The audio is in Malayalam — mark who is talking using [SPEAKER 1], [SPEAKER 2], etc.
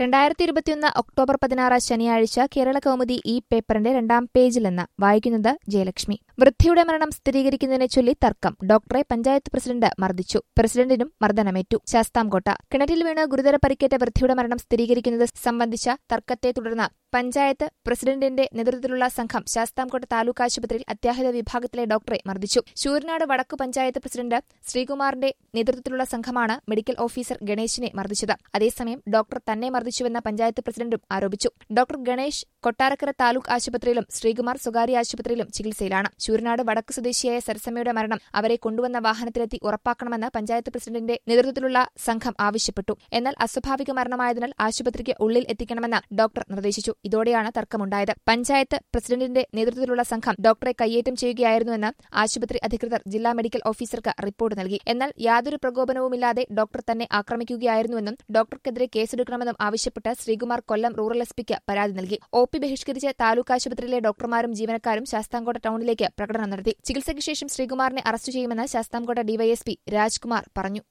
[SPEAKER 1] രണ്ടായിരത്തി ഇരുപത്തിയൊന്ന് ഒക്ടോബർ പതിനാറ് ശനിയാഴ്ച കേരള കൗമുദി ഈ പേപ്പറിന്റെ രണ്ടാം പേജിൽ നിന്ന് വായിക്കുന്നത് ജയലക്ഷ്മി വൃദ്ധയുടെ മരണം സ്ഥിരീകരിക്കുന്നതിനെ ചൊല്ലി തർക്കം ഡോക്ടറെ പഞ്ചായത്ത് പ്രസിഡന്റ് മർദ്ദിച്ചു പ്രസിഡന്റിനും മർദ്ദനമേറ്റു ശാസ്താംകോട്ട കിണറ്റിൽ വീണ് ഗുരുതര പരിക്കേറ്റ വൃദ്ധയുടെ മരണം സ്ഥിരീകരിക്കുന്നത് സംബന്ധിച്ച തർക്കത്തെ തുടർന്ന് പഞ്ചായത്ത് പ്രസിഡന്റിന്റെ നേതൃത്വത്തിലുള്ള സംഘം ശാസ്താംകോട്ട താലൂക്ക് ആശുപത്രിയിൽ അത്യാഹിത വിഭാഗത്തിലെ ഡോക്ടറെ മർദ്ദിച്ചു ശൂരനാട് വടക്കു പഞ്ചായത്ത് പ്രസിഡന്റ് ശ്രീകുമാറിന്റെ നേതൃത്വത്തിലുള്ള സംഘമാണ് മെഡിക്കൽ ഓഫീസർ ഗണേശിനെ മർദ്ദിച്ചത് അതേസമയം ഡോക്ടർ തന്നെ മർദ്ദിച്ചുവെന്ന പഞ്ചായത്ത് പ്രസിഡന്റും ആരോപിച്ചു ഡോക്ടർ ഗണേഷ് കൊട്ടാരക്കര താലൂക്ക് ആശുപത്രിയിലും ശ്രീകുമാർ സ്വകാര്യ ആശുപത്രിയിലും ചികിത്സയിലാണ് ശൂരനാട് വടക്ക് സ്വദേശിയായ സരസമ്മയുടെ മരണം അവരെ കൊണ്ടുവന്ന വാഹനത്തിലെത്തി ഉറപ്പാക്കണമെന്ന് പഞ്ചായത്ത് പ്രസിഡന്റിന്റെ നേതൃത്വത്തിലുള്ള സംഘം ആവശ്യപ്പെട്ടു എന്നാൽ അസ്വാഭാവിക മരണമായതിനാൽ ആശുപത്രിക്ക് ഉള്ളിൽ എത്തിക്കണമെന്ന് ഡോക്ടർ നിർദ്ദേശിച്ചു ഇതോടെയാണ് തർക്കമുണ്ടായത് പഞ്ചായത്ത് പ്രസിഡന്റിന്റെ നേതൃത്വത്തിലുള്ള സംഘം ഡോക്ടറെ കയ്യേറ്റം ചെയ്യുകയായിരുന്നുവെന്ന് ആശുപത്രി അധികൃതർ ജില്ലാ മെഡിക്കൽ ഓഫീസർക്ക് റിപ്പോർട്ട് നൽകി എന്നാൽ യാതൊരു പ്രകോപനവുമില്ലാതെ ഡോക്ടർ തന്നെ ആക്രമിക്കുകയായിരുന്നുവെന്നും ഡോക്ടർക്കെതിരെ കേസെടുക്കണമെന്നും ആവശ്യപ്പെട്ട് ശ്രീകുമാർ കൊല്ലം റൂറൽ എസ് പിക്ക് പരാതി നൽകി ഒ പി ബഹിഷ്കരിച്ച് താലൂക്ക് ആശുപത്രിയിലെ ഡോക്ടർമാരും ജീവനക്കാരും ശാസ്താംകോട്ട ടൌണിലേക്ക് പ്രകടനം നടത്തി ചികിത്സയ്ക്ക് ശേഷം ശ്രീകുമാറിനെ അറസ്റ്റ് ചെയ്യുമെന്ന് ശാസ്താംകോട്ട ഡിവൈഎസ്പി രാജ്കുമാർ പറഞ്ഞു